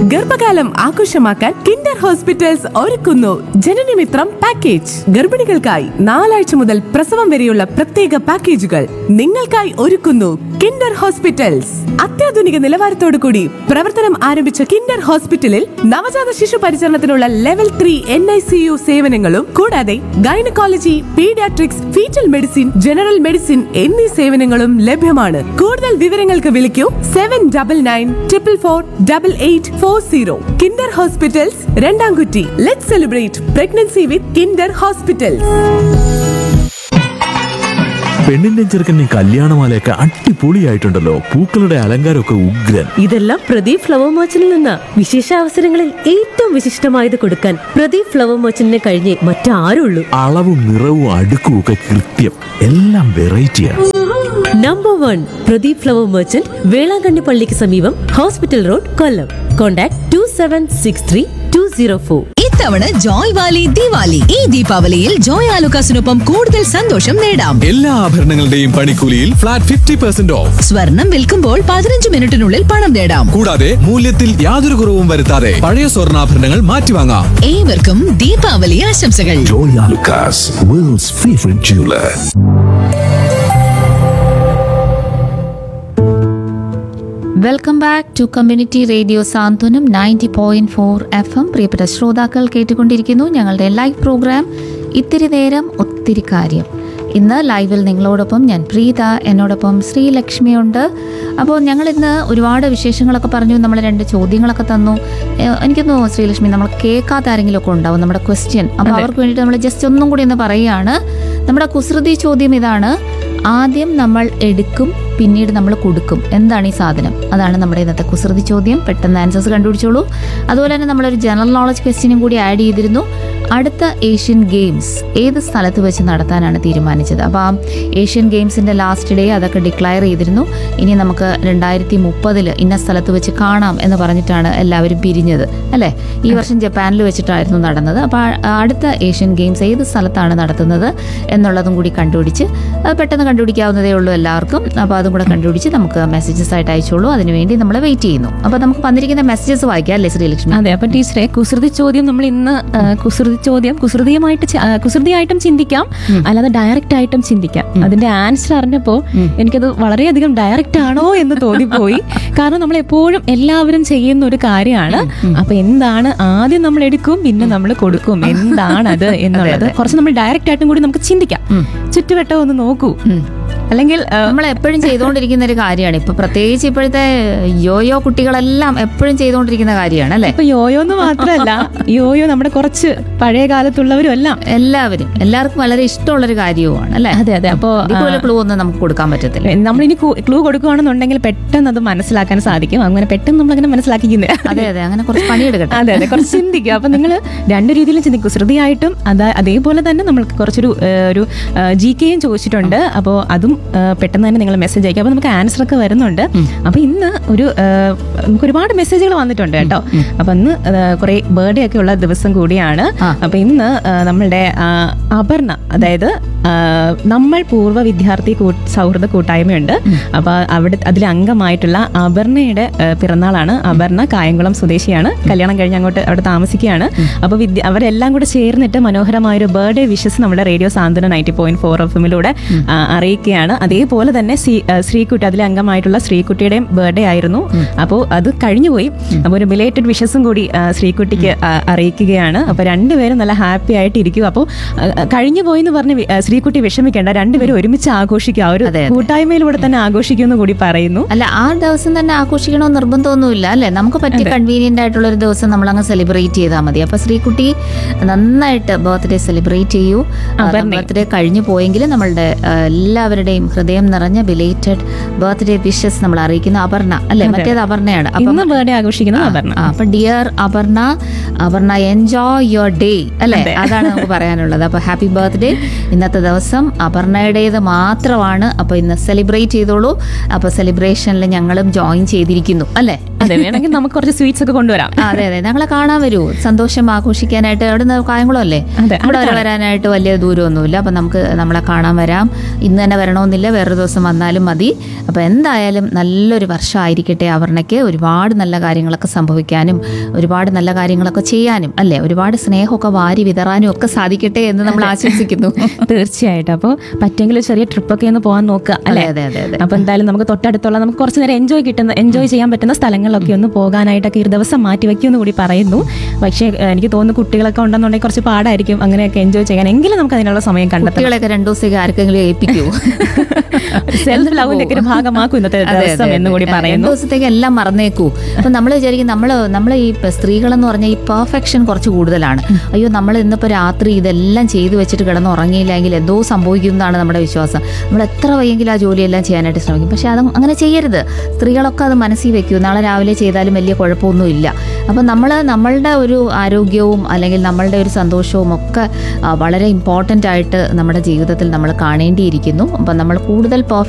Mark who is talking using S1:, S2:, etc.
S1: ഗർഭകാലം ആഘോഷമാക്കാൻ Kinder hospitals ഒരുക്കുന്നു ജനനമിത്രം പാക്കേജ് ഗർഭിണികൾക്കായി നാലാഴ്ച മുതൽ പ്രസവം വരെയുള്ള പ്രത്യേക പാക്കേജുകൾ നിങ്ങൾക്കായി ഒരുക്കുന്നു കിൻഡർ ഹോസ്പിറ്റൽസ് അത്യാധുനിക നിലവാരത്തോടു കൂടി പ്രവർത്തനം ആരംഭിച്ച കിൻഡർ ഹോസ്പിറ്റലിൽ നവജാത ശിശു പരിചരണത്തിനുള്ള level three N I C U സേവനങ്ങളും കൂടാതെ gynaecology paediatrics foetal medicine general medicine എന്നീ സേവനങ്ങളും ലഭ്യമാണ് കൂടുതൽ വിവരങ്ങൾക്ക് വിളിക്കൂ seven double nine triple four double eight four zero Kinder hospitals Randamkutty let celebrate pregnancy with Kinder hospitals
S2: പെണ്ണിന്റെ ചെറുക്കൻ്റെ കല്യാണമാലയൊക്കെ അടിപൊളിയായിട്ടുണ്ടല്ലോ പൂക്കളുടെ അലങ്കാരമൊക്കെ ഉഗ്രൻ
S3: ഇതെല്ലാം പ്രദീപ് ഫ്ലവർ മർച്ചന്റിൽ നിന്ന് വിശേഷ അവസരങ്ങളിൽ ഏറ്റവും വിശിഷ്ടമായത് കൊടുക്കാൻ പ്രദീപ് ഫ്ലവർ മർച്ചന്റിനെ കഴിഞ്ഞേ മറ്റാരുള്ളൂ
S2: അളവും നിറവും അടുക്കും ഒക്കെ കൃത്യം എല്ലാം വെറൈറ്റിയാണ്
S3: number one Pradeep flower merchant Velankanni പള്ളിക്ക് സമീപം hospital road Kollam contact two seven six three two zero four
S4: ഇത്തവണ ജോയ് വാലി ദിവാലി ഈ ദീപാവലിയിൽ ജോയ് ആലുക്കാസിനൊപ്പം കൂടുതൽ സന്തോഷം നേടാം
S5: എല്ലാ ആഭരണങ്ങളുടെയും പണിക്കൂലിയിൽ ഫ്ലാറ്റ് ഫിഫ്റ്റി പെർസെന്റ് ഓഫ്
S4: സ്വർണം വിൽക്കുമ്പോൾ പതിനഞ്ച് മിനിറ്റിനുള്ളിൽ പണം നേടാം
S5: കൂടാതെ മൂല്യത്തിൽ യാതൊരു കുറവും വരുത്താതെ പഴയ സ്വർണ്ണാഭരണങ്ങൾ മാറ്റിവാങ്ങാം
S4: ഏവർക്കും ദീപാവലി ആശംസകൾ
S6: Joy Lucas, world's favorite jeweler.
S7: Welcome back to community radio Santhwanam ninety point four F M പ്രിയപ്പെട്ട ശ്രോതാക്കൾ കേട്ടുകൊണ്ടിരിക്കുന്നു ഞങ്ങളുടെ ലൈവ് പ്രോഗ്രാം ഇത്തിരി നേരം ഒത്തിരി കാര്യം ഇന്ന് ലൈവിൽ നിങ്ങളോടൊപ്പം ഞാൻ പ്രീത എന്നോടൊപ്പം ശ്രീലക്ഷ്മിയുണ്ട് അപ്പോൾ ഞങ്ങൾ ഇന്ന് ഒരുപാട് വിശേഷങ്ങളൊക്കെ പറഞ്ഞു നമ്മൾ രണ്ട് ചോദ്യങ്ങളൊക്കെ തന്നു ഏഹ് എനിക്ക് തോന്നുന്നു ശ്രീലക്ഷ്മി നമ്മൾ കേൾക്കാത്ത ആരെങ്കിലും ഒക്കെ ഉണ്ടാവും നമ്മുടെ ക്വസ്റ്റ്യൻ അപ്പോൾ അവർക്ക് വേണ്ടിയിട്ട് നമ്മൾ ജസ്റ്റ് ഒന്നും കൂടി ഒന്ന് പറയുകയാണ് നമ്മുടെ കുസൃതി ചോദ്യം ഇതാണ് ആദ്യം നമ്മൾ എടുക്കും പിന്നീട് നമ്മൾ കൊടുക്കും എന്താണ് ഈ സാധനം അതാണ് നമ്മുടെ ഇന്നത്തെ കുസൃതി ചോദ്യം പെട്ടെന്ന് ആൻസേഴ്സ് കണ്ടുപിടിച്ചോളൂ അതുപോലെ തന്നെ നമ്മളൊരു ജനറൽ നോളജ് ക്വസ്റ്റ്യനും കൂടി ആഡ് ചെയ്തിരുന്നു അടുത്ത ഏഷ്യൻ ഗെയിംസ് ഏത് സ്ഥലത്ത് വെച്ച് നടത്താനാണ് തീരുമാനിച്ചത് അപ്പോൾ ആ ഏഷ്യൻ ഗെയിംസിൻ്റെ ലാസ്റ്റ് ഡേ അതൊക്കെ ഡിക്ലയർ ചെയ്തിരുന്നു ഇനി നമുക്ക് രണ്ടായിരത്തി മുപ്പതിൽ ഇന്ന സ്ഥലത്ത് വെച്ച് കാണാം എന്ന് പറഞ്ഞിട്ടാണ് എല്ലാവരും പിരിഞ്ഞത് അല്ലേ ഈ വർഷം ജപ്പാനിൽ വെച്ചിട്ടായിരുന്നു നടന്നത് അപ്പോൾ ആ- അടുത്ത ഏഷ്യൻ ഗെയിംസ് ഏത് സ്ഥലത്താണ് നടത്തുന്നത് എന്നുള്ളതും കൂടി കണ്ടുപിടിച്ച് അത് പെട്ടെന്ന് കണ്ടുപിടിക്കാവുന്നതേ ഉള്ളൂ എല്ലാവർക്കും അപ്പോൾ അതും കൂടെ കണ്ടുപിടിച്ച് നമുക്ക് മെസ്സേജസ് ആയിട്ട് അയച്ചോളൂ അതിനുവേണ്ടി നമ്മൾ വെയിറ്റ് ചെയ്യുന്നു അപ്പോൾ നമുക്ക് വന്നിരിക്കുന്ന മെസ്സേജസ് വായിക്കാം അല്ലേ ശ്രീലക്ഷ്മി
S8: അതെ അപ്പൊ ടീച്ചറെ കുസൃതി ചോദ്യം നമ്മൾ ഇന്ന് ആ, കുസൃതി ചോദ്യം കുസൃതിയുമായിട്ട് ചി- ആ, കുസൃതിയായിട്ടും ചിന്തിക്കാം അല്ലാതെ ഡയറക്റ്റ് ആയിട്ടും ചിന്തിക്കാം അതിന്റെ ആൻസർ അറിഞ്ഞപ്പോ എനിക്കത് വളരെയധികം ഡയറക്റ്റ് ആണോ എന്ന് തോന്നിപ്പോയി കാരണം നമ്മൾ എപ്പോഴും എല്ലാവരും ചെയ്യുന്ന ഒരു കാര്യമാണ് അപ്പൊ എന്താണ് ആദ്യം നമ്മൾ എടുക്കും പിന്നെ നമ്മൾ കൊടുക്കും എന്താണ് അത് എന്നുള്ളത് കുറച്ച് നമ്മൾ ഡയറക്റ്റ് ആയിട്ടും കൂടി നമുക്ക് ചിന്തിക്കാം ചുറ്റുവട്ടം ഒന്ന് നോക്കൂ അല്ലെങ്കിൽ ആ,
S7: നമ്മൾ എപ്പോഴും ചെയ്തുകൊണ്ടിരിക്കുന്ന ഒരു കാര്യമാണ് ഇപ്പൊ പ്രത്യേകിച്ച് ഇപ്പോഴത്തെ യോയോ കുട്ടികളെല്ലാം എപ്പോഴും ചെയ്തുകൊണ്ടിരിക്കുന്ന കാര്യമാണ് അല്ലേ
S8: ഇപ്പൊ യോയോ എന്ന് മാത്രമല്ല യോയോ നമ്മുടെ കുറച്ച് പഴയ കാലത്തുള്ളവരും എല്ലാം
S7: എല്ലാവരും എല്ലാവർക്കും വളരെ ഇഷ്ടമുള്ളൊരു കാര്യവുമാണ് അല്ലേ
S8: അതെ അതെ അപ്പോ
S7: ഇതുപോലെ ക്ലൂ ഒന്നും നമുക്ക് കൊടുക്കാൻ പറ്റത്തില്ല
S8: നമ്മളിനി ക്ലൂ കൊടുക്കുകയാണെന്നുണ്ടെങ്കിൽ പെട്ടെന്ന് അത് മനസ്സിലാക്കാൻ സാധിക്കും അങ്ങനെ പെട്ടെന്ന് നമ്മളങ്ങനെ മനസ്സിലാക്കിക്കുന്നത്
S7: അതെ അതെ അങ്ങനെ കുറച്ച് പണിയെടുക്കട്ടെ
S8: അതെ അതെ കുറച്ച് ചിന്തിക്കുക അപ്പൊ നിങ്ങൾ രണ്ട് രീതിയിലും ചിന്തിക്കും ശ്രുതിയായിട്ടും അത് അതേപോലെ തന്നെ നമ്മൾക്ക് കുറച്ചൊരു ആ, ഒരു ജി കെയും ചോദിച്ചിട്ടുണ്ട് അപ്പോൾ അതും ആ, പെട്ടെന്ന് തന്നെ നിങ്ങൾ മെസ്സേജ് അയക്കുക അപ്പോൾ നമുക്ക് ആൻസർ ഒക്കെ വരുന്നുണ്ട് അപ്പോൾ ഇന്ന് ഒരു ആ, നമുക്ക് ഒരുപാട് മെസ്സേജുകൾ വന്നിട്ടുണ്ട് കേട്ടോ അപ്പോൾ ഇന്ന് കുറെ ബർത്ത്ഡേ ഒക്കെ ഉള്ള ദിവസം കൂടിയാണ് അപ്പോൾ ഇന്ന് ആ, നമ്മളുടെ ആ, അപർണ അതായത് ആ, നമ്മൾ പൂർവ്വ വിദ്യാർത്ഥി കൂ- സൗഹൃദ കൂട്ടായ്മയുണ്ട് അപ്പോൾ അവിടെ അതിൽ അംഗമായിട്ടുള്ള അപർണയുടെ ആ, പിറന്നാളാണ് അപർണ കായംകുളം സ്വദേശിയാണ് കല്യാണം കഴിഞ്ഞ് അങ്ങോട്ട് അവിടെ താമസിക്കുകയാണ് അപ്പോൾ വിദ്യ അവരെല്ലാം കൂടെ ചേർന്നിട്ട് മനോഹരമായ ഒരു ബർത്ത്ഡേ വിഷസ് നമ്മുടെ radio Santhwana ninety point four F എമ്മിലൂടെ അറിയിക്കുകയാണ് അതേപോലെ തന്നെ ശ്രീ- ആ, ശ്രീകുട്ടി അതിലെ അംഗമായിട്ടുള്ള ശ്രീകുട്ടിയുടെയും ബർത്ത്ഡേ ആയിരുന്നു അപ്പോൾ അത് കഴിഞ്ഞുപോയി അപ്പോൾ ഒരു ബിലേറ്റഡ് വിഷസും കൂടി ആ, ശ്രീകുട്ടിക്ക് ആ, അറിയിക്കുകയാണ് അപ്പോൾ രണ്ടുപേരും നല്ല ഹാപ്പി ആയിട്ട് ഇരിക്കും അപ്പോൾ കഴിഞ്ഞു പോയി എന്ന് പറഞ്ഞ് വി- ആ, ശ്രീകുട്ടി വിഷമിക്കേണ്ട രണ്ടുപേരും ഒരുമിച്ച് ആഘോഷിക്കുക ആ ഒരു
S7: അതെ, അതെ.
S8: കൂട്ടായ്മയിലൂടെ തന്നെ ആഘോഷിക്കുമെന്ന് കൂടി പറയുന്നു
S7: അല്ല ആ ദിവസം തന്നെ ആഘോഷിക്കണമെന്ന് നിർബന്ധമൊന്നുമില്ല അല്ലേ നമുക്ക് പറ്റിയ കൺവീനിയന്റ് ആയിട്ടുള്ള ഒരു ദിവസം നമ്മൾ അങ്ങ് സെലിബ്രേറ്റ് ചെയ്താൽ മതി അപ്പൊ ശ്രീകുട്ടി നന്നായിട്ട് ബർത്ത്ഡേ സെലിബ്രേറ്റ് ചെയ്യൂ
S8: അപർണ്ണയും.
S7: ബർത്ത്ഡേ കഴിഞ്ഞു പോയെങ്കിൽ നമ്മളുടെ ആ, എല്ലാവരുടെയും ഹൃദയം നിറഞ്ഞ ബിലേറ്റഡ് ബർത്ത്ഡേ വിഷസ് നമ്മൾ അറിയിക്കുന്ന അപർണ അല്ലേ മറ്റേത് അപർണയാണ് അപ്പം
S8: ഇന്ന് ബർത്ത്ഡേ ആഘോഷിക്കുന്നത്
S7: ആ,
S8: അപർണ
S7: ആ, അപ്പൊ dear Aparna Aparna enjoy your day അല്ലേ അതാണ് നമുക്ക് പറയാനുള്ളത് അപ്പൊ ഹാപ്പി ബർത്ത്ഡേ ഇന്നത്തെ ദിവസം അപർണയുടേത് മാത്രമാണ് അപ്പോൾ ഇന്ന് സെലിബ്രേറ്റ് ചെയ്തോളൂ അപ്പോൾ സെലിബ്രേഷനിൽ ഞങ്ങളും ജോയിൻ ചെയ്തിരിക്കുന്നു അല്ലേ
S8: അതെ വേണമെങ്കിൽ നമുക്ക് കുറച്ച് സ്വീറ്റ്സ് ഒക്കെ കൊണ്ടുവരാം
S7: ആ, അതെ അതെ ഞങ്ങളെ കാണാൻ വരൂ സന്തോഷം ആഘോഷിക്കാനായിട്ട് അവിടെ നിന്ന് കായംകുളം അല്ലേ
S8: അതെ,
S7: ഇവിടെ വരെ
S8: അടുത്താണ്.
S7: വരാനായിട്ട് വലിയ ദൂരമൊന്നുമില്ല അപ്പം നമുക്ക് നമ്മളെ കാണാൻ വരാം ഇന്ന് തന്നെ വരണമെന്നില്ല വേറൊരു ദിവസം വന്നാലും മതി അപ്പോൾ എന്തായാലും നല്ലൊരു വർഷമായിരിക്കട്ടെ അവർണയ്ക്ക് ഒരുപാട് നല്ല കാര്യങ്ങളൊക്കെ സംഭവിക്കാനും ഒരുപാട് നല്ല കാര്യങ്ങളൊക്കെ ചെയ്യാനും അല്ലേ ഒരുപാട് സ്നേഹമൊക്കെ വാരി വിതറാനും ഒക്കെ സാധിക്കട്ടെ എന്ന് നമ്മൾ ആശംസിക്കുന്നു
S8: തീർച്ചയായിട്ടും അപ്പോൾ പറ്റുമെങ്കിൽ ഒരു ചെറിയ ട്രിപ്പൊക്കെ ഒന്ന് പോകാൻ നോക്കുക അല്ലേ
S7: അതെ, അതെ, അതെ.
S8: അപ്പോൾ എന്തായാലും നമുക്ക് തൊട്ടടുത്തുള്ള നമുക്ക് കുറച്ച് നേരം എൻജോയ് കിട്ടുന്ന എൻജോയ് ചെയ്യാൻ പറ്റുന്ന സ്ഥലങ്ങളിലൊക്കെ ഒന്ന് പോകാനായിട്ടൊക്കെ ഒരു ദിവസം മാറ്റി വയ്ക്കുമെന്ന് കൂടി പറയുന്നു പക്ഷേ ഏഹ്, എനിക്ക് തോന്നുന്നു കുട്ടികളൊക്കെ ഉണ്ടെന്നുണ്ടെങ്കിൽ കുറച്ച് പാടായിരിക്കും അങ്ങനെയൊക്കെ എൻജോയ് ചെയ്യാൻ എങ്കിലും നമുക്ക് അതിനുള്ള സമയം കണ്ടെത്തണം
S7: കുട്ടികളെയൊക്കെ രണ്ടു ദിവസത്തേക്ക് ആർക്കെങ്കിലും ഏൽപ്പിക്കൂ
S8: സെൽഫ് ലവിന്റെ ഒക്കെ ഒരു ഭാഗമാക്കും ഇന്നത്തെ
S7: അതെ, അതെ,
S8: ദിവസം എന്ന്
S7: അതെ.
S8: കൂടി
S7: രണ്ടു
S8: പറയുന്നു
S7: ദിവസത്തേക്ക് എല്ലാം മറന്നേക്കൂ അപ്പൊ നമ്മൾ വിചാരിക്കും നമ്മൾ നമ്മൾ ഈ സ്ത്രീകളെന്ന് പറഞ്ഞാൽ ഈ പെർഫെക്ഷൻ കുറച്ച് കൂടുതലാണ് അയ്യോ നമ്മൾ ഇന്നിപ്പോ രാത്രി ഇതെല്ലാം ചെയ്തു വെച്ചിട്ട് കിടന്ന് ഉറങ്ങിയില്ലെങ്കിൽ എന്തോ സംഭവിക്കും എന്നാണ് നമ്മുടെ വിശ്വാസം നമ്മൾ എത്ര വയ്യെങ്കിലും ആ ജോലിയെല്ലാം ചെയ്യാനായിട്ട് ശ്രമിക്കും പക്ഷെ അത് അങ്ങനെ ചെയ്യരുത് സ്ത്രീകളൊക്കെ അത് മനസ്സിൽ വെക്കൂ നാളെ രാവിലെ ചെയ്താലും വലിയ കുഴപ്പമൊന്നുമില്ല അപ്പം നമ്മൾ നമ്മളുടെ ഒരു ആരോഗ്യവും അല്ലെങ്കിൽ നമ്മളുടെ ഒരു സന്തോഷവും ഒക്കെ ആ, വളരെ ഇമ്പോർട്ടൻ്റ് ആയിട്ട് നമ്മുടെ ജീവിതത്തിൽ നമ്മൾ കാണേണ്ടിയിരിക്കുന്നു അപ്പം നമ്മൾ കൂടുതൽ പെർഫെക്റ്റ്